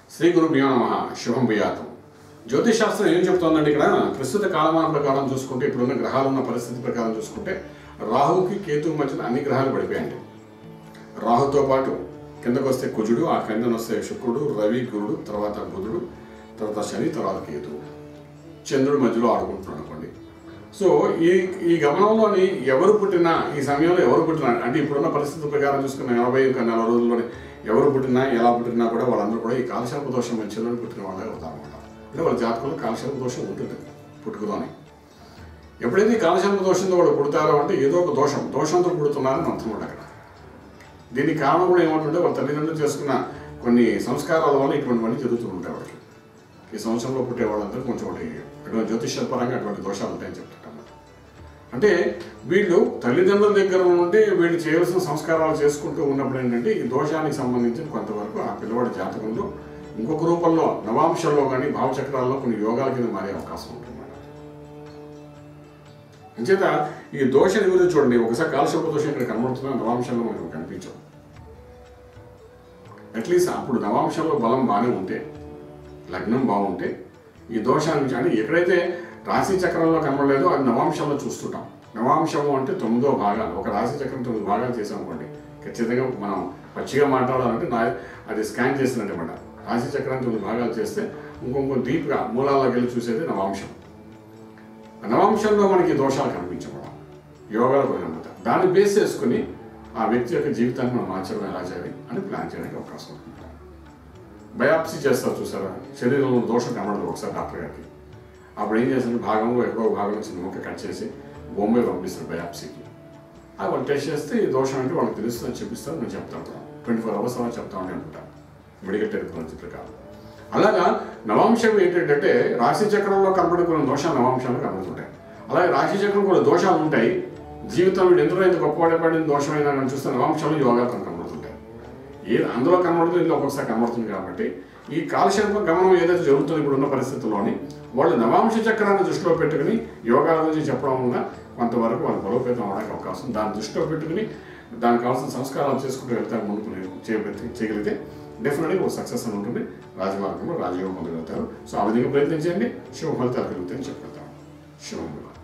శ్రీ గురుభ్యో నమ శుభం భూయాతం జ్యోతిష్ శాస్త్రం ఏం చెప్తోందండి ఇక్కడ ప్రస్తుత కాలమాన ప్రకారం చూసుకుంటే ఇప్పుడున్న గ్రహాలు ఉన్న పరిస్థితి ప్రకారం చూసుకుంటే రాహుకి కేతువు మధ్యన అన్ని గ్రహాలు పడిపోయాయండి రాహుతో పాటు కిందకు వస్తే కుజుడు ఆ కిందన వస్తే శుక్రుడు రవి గురుడు తర్వాత బుధుడు తర్వాత శని తర్వాత కేతువు చంద్రుడు మధ్యలో ఆడుకుంటున్నాడు అనుకోండి సో ఈ ఈ గమనంలోని ఎవరు పుట్టినా ఈ సమయంలో ఎవరు పుట్టినా అంటే ఇప్పుడున్న పరిస్థితి ప్రకారం చూసుకున్న యాభై ఇంకా నెల రోజుల్లోని ఎవరు పుట్టినా ఎలా పుట్టినా కూడా వాళ్ళందరూ కూడా ఈ కాలశల్ప దోషం మధ్యలో పుట్టిన వాళ్ళే అవుతారు అనమాట అంటే వాళ్ళ జాతకంలో కాలశల్ప దోషం ఉంటుంది పుట్టుకతోనే ఎప్పుడైతే ఈ కాలశల్ప దోషంతో వాళ్ళు పుడతారో అంటే ఏదో ఒక దోషం దోషంతో పుడుతున్నారని అర్థం కూడా అక్కడ దీనికి కారణం కూడా ఏమంటుంటే వాళ్ళ తల్లిదండ్రులు చేసుకున్న కొన్ని సంస్కారాల వల్ల ఇటువంటివన్నీ జరుగుతూ ఉంటాయి వాళ్ళకి ఈ సంవత్సరంలో పుట్టే వాళ్ళందరూ కొంచెం ఒకటి అటువంటి జ్యోతిష పరంగా అటువంటి దోషాలు ఉంటాయని చెప్తుంటాం అంటే వీళ్ళు తల్లిదండ్రుల దగ్గర నుండి వీళ్ళు చేయాల్సిన సంస్కారాలు చేసుకుంటూ ఉన్నప్పుడు ఏంటంటే ఈ దోషానికి సంబంధించిన కొంతవరకు ఆ పిల్లవాడి జాతకంలో ఇంకొక రూపంలో నవాంశంలో కానీ భావచక్రాల్లో కొన్ని యోగాల కింద మారే అవకాశం ఉంటుంది అంచేత ఈ దోష నివృత్తి చూడండి ఒకసారి కాలశోప దోషం ఇక్కడ కనబడుతున్న నవాంశంలో మనకు కనిపించవు అట్లీస్ట్ అప్పుడు నవాంశంలో బలం బాగానే ఉంటే లగ్నం బాగుంటే ఈ దోషాన్ని నుంచి అంటే ఎక్కడైతే రాశి చక్రంలో కనబడలేదో అది నవాంశంలో చూస్తుంటాం నవాంశము అంటే తొమ్మిదో భాగాలు ఒక రాశి చక్రం తొమ్మిది భాగాలు చేసాం అనుకోండి ఖచ్చితంగా మనం పచ్చిగా మాట్లాడాలంటే నా అది స్కాన్ చేసినట్టు అనమాట రాశి చక్రాన్ని తొమ్మిది భాగాలు చేస్తే ఇంకొంచెం డీప్గా మూలాల్లోకి వెళ్ళి చూసేది నవాంశం ఆ నవాంశంలో మనకి దోషాలు కనిపించకూడదు యోగాలు కనబడతాయి దాన్ని బేస్ చేసుకుని ఆ వ్యక్తి యొక్క జీవితాన్ని మనం మార్చడం ఎలా చేయాలి అని ప్లాన్ చేయడానికి అవకాశం ఉంటుంది బయాప్సీ చేస్తారు చూసారా శరీరంలో దోషం కనబడదు ఒకసారి డాక్టర్ గారికి అప్పుడు ఏం చేస్తారు భాగంలో ఎక్కువ భాగం చిన్న ముక్క కట్ చేసి బొంబాయి పంపిస్తారు బయాప్సీకి అది వాళ్ళు టెస్ట్ చేస్తే ఈ దోషం అంటే వాళ్ళకి తెలుస్తుందని చెప్పిస్తారు నేను చెప్తాను ట్వంటీ ఫోర్ అవర్స్ అలా చెప్తామని అనుకుంటాను మెడికల్ టెక్నాలజీ ప్రకారం అలాగా నవాంశం ఏంటంటే రాశి చక్రంలో కనబడుకున్న దోషాలు నవాంశంలో కనబడుతుంటాయి అలాగే రాశి చక్రం కూడా దోషాలు ఉంటాయి జీవితం వీడు ఎందులో ఇంత గొప్పవాడబడిన దోషమైనా అని చూస్తే నవాంశంలో యోగాలు కనబడుతుంటాయి ఏ అందులో కనబడుతుంది ఇందులో ఒక్కొక్కసారి కనబడుతుంది కాబట్టి ఈ కాలశల్ప గమనం ఏదైతే జరుగుతుందో ఇప్పుడున్న పరిస్థితుల్లోని వాళ్ళు నవాంశ చక్రాన్ని దృష్టిలో పెట్టుకుని యోగాల గురించి చెప్పడం వల్ల కొంతవరకు వాళ్ళు బలోపేతం అవడానికి అవకాశం దాన్ని దృష్టిలో పెట్టుకుని దానికి కావాల్సిన సంస్కారాలు చేసుకుంటూ వెళ్తారు ముందుకు చేయగలిగితే చేయగలిగితే డెఫినెట్గా ఒక సక్సెస్ అని ఉంటుంది రాజమార్గంలో రాజయోగం పొందగలుగుతారు సో ఆ విధంగా ప్రయత్నించండి శుభ ఫలితాలు కలుగుతాయని చెప్పగలుగుతాం శుభం